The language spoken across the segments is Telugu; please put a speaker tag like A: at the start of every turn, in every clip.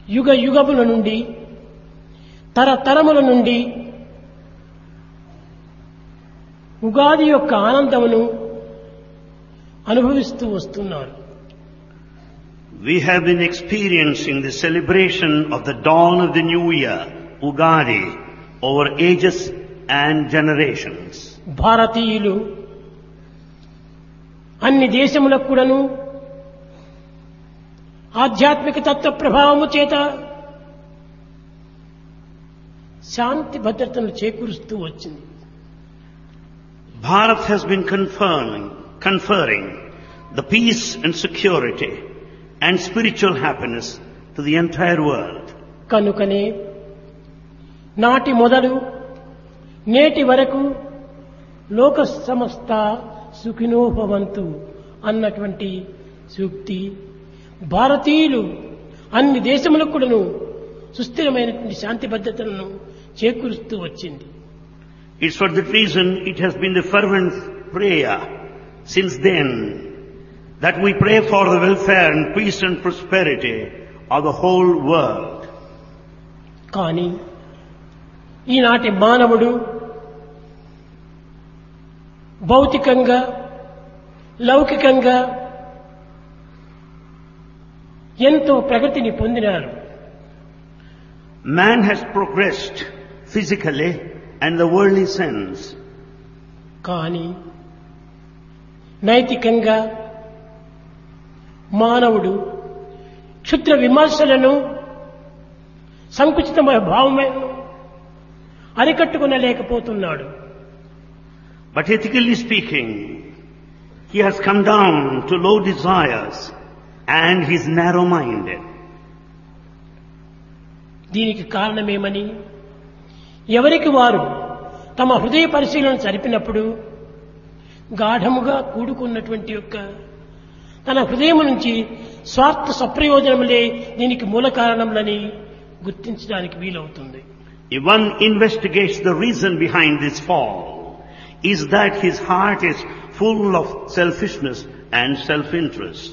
A: యుగ యుగముల నుండి తరతరముల నుండి ఉగాది యొక్క ఆనందమును అనుభవిస్తూ వస్తున్నారు
B: We have been experiencing the celebration of the dawn of the new year, Ugadi, over ages and generations.
A: భారతీయులు అన్ని దేశములకు కూడాను ఆధ్యాత్మిక తత్వ ప్రభావము చేత శాంతి భద్రతను చేకూరుస్తూ వచ్చింది
B: Bharat has been conferring, conferring the peace and security and spiritual happiness to the entire world.
A: కనుకనే నాటి మొదలు నేటి వరకు లోక సమస్త సుఖినోభవంతు అన్నటువంటి సూక్తి భారతీయులు అన్ని దేశములకు కూడాను సుస్థిరమైనటువంటి శాంతి భద్రతలను చేకూరుస్తూ వచ్చింది
B: It's for that reason it has been the fervent prayer since then that we pray for the welfare and peace and prosperity of the whole world.
A: కానీ ఈనాటి మానవుడు భౌతికంగా లౌకికంగా ఎంతో ప్రగతిని పొందినారు
B: Man has progressed physically and the worldly sense,
A: కానీ నైతికంగా మానవుడు క్షుద్ర విమర్శలను సంకుచితమైన భావమైన అరికట్టుకునలేకపోతున్నాడు
B: but ethically speaking, he has come down to low desires and he's narrow-minded.
A: దీనికి కారణమేమని ఎవరికి వారు తమ హృదయ పరిశీలన జరిపినప్పుడు గాఢముగా కూడుకున్నటువంటి యొక్క తన హృదయం నుంచి స్వార్థ సప్రయోజనములే దీనికి మూల కారణములని గుర్తించడానికి వీలవుతుంది
B: If one investigates the reason behind this fall, is that his heart is full of selfishness and self-interest.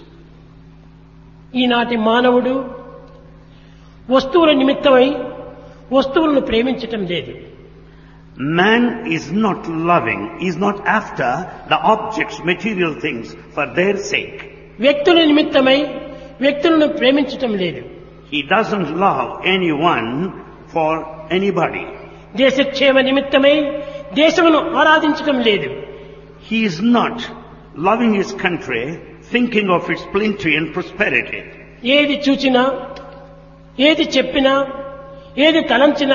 A: ఈనాటి మానవుడు వస్తువుల నిమిత్తమై వస్తువులను ప్రేమించటం లేదు
B: Man is not loving, is not after the objects, material things for their sake.
A: వ్యక్తుల నిమిత్తమై వ్యక్తులను ప్రేమించటం లేదు
B: He doesn't love anyone for anybody.
A: దేశక్షేమ నిమిత్తమై దేశమును ఆరాధించటం లేదు
B: He is not loving his country, thinking of its plenty and prosperity.
A: ఏది చూచినా ఏది చెప్పినా ఏది తలంచినా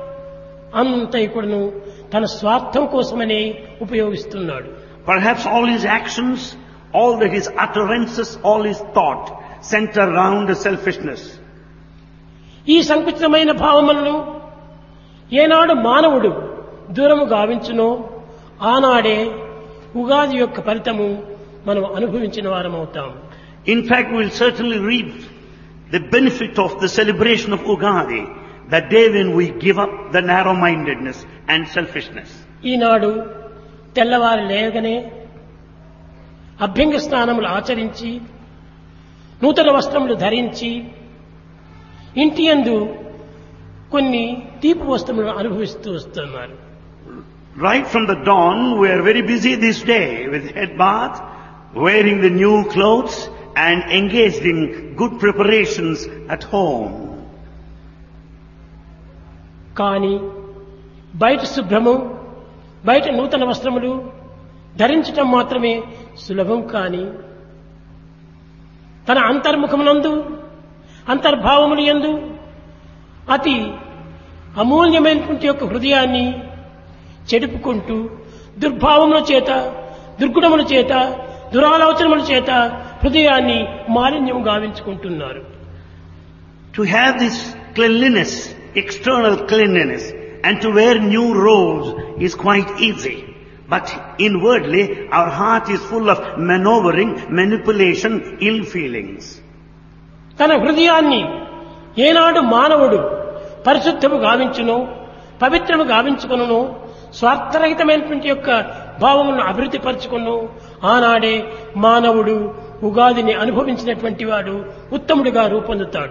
A: అంత ఇక్కడను తన స్వార్థం కోసమనే ఉపయోగిస్తున్నాడు
B: Perhaps all his actions, all that his utterances, all his thought center around the selfishness.
A: ఈ సంకుచితమైన భావములను ఏనాడు మానవుడు దూరము గావించునో ఆనాడే ఉగాది యొక్క ఫలితము మనం అనుభవించిన వారమవుతాం
B: In fact, we will certainly reap the benefit of the celebration of Ugadi, that day when we give up the narrow-mindedness and selfishness.
A: ఈనాడు తెల్లవారు లేగనే అభ్యంగ స్నానములు ఆచరించి నూతన వస్త్రములు ధరించి ఇంటి యందు కొన్ని తీపి వస్తువులను అనుభవిస్తూ వస్తున్నారు
B: Right from the dawn, we are very busy this day with head bath, wearing the new clothes and engaged in good preparations at home.
A: కానీ బయట శుభ్రము బయట నూతన వస్త్రములు ధరించటం మాత్రమే సులభం కాని తన అంతర్ముఖమునందు అంతర్భావములు యందు అతి అమూల్యమైనటువంటి యొక్క హృదయాన్ని చెడుపుకుంటూ దుర్భావముల చేత దుర్గుణముల చేత దురాలోచనముల చేత హృదయాన్ని మాలిన్యం గావించుకుంటున్నారు
B: To have this cleanliness, external cleanliness, and to wear new robes is quite easy. But inwardly, our heart is full of maneuvering, manipulation, ill feelings.
A: తన హృదయాన్ని ఏనాడు మానవుడు పరిశుద్ధము గావించును పవిత్రము గావించుకును స్వార్థరహితమైనటువంటి యొక్క భావములను అభివృద్ధి పరచుకును ఆనాడే మానవుడు ఉగాదిని అనుభవించినటువంటి వాడు ఉత్తముడిగా రూపొందుతాడు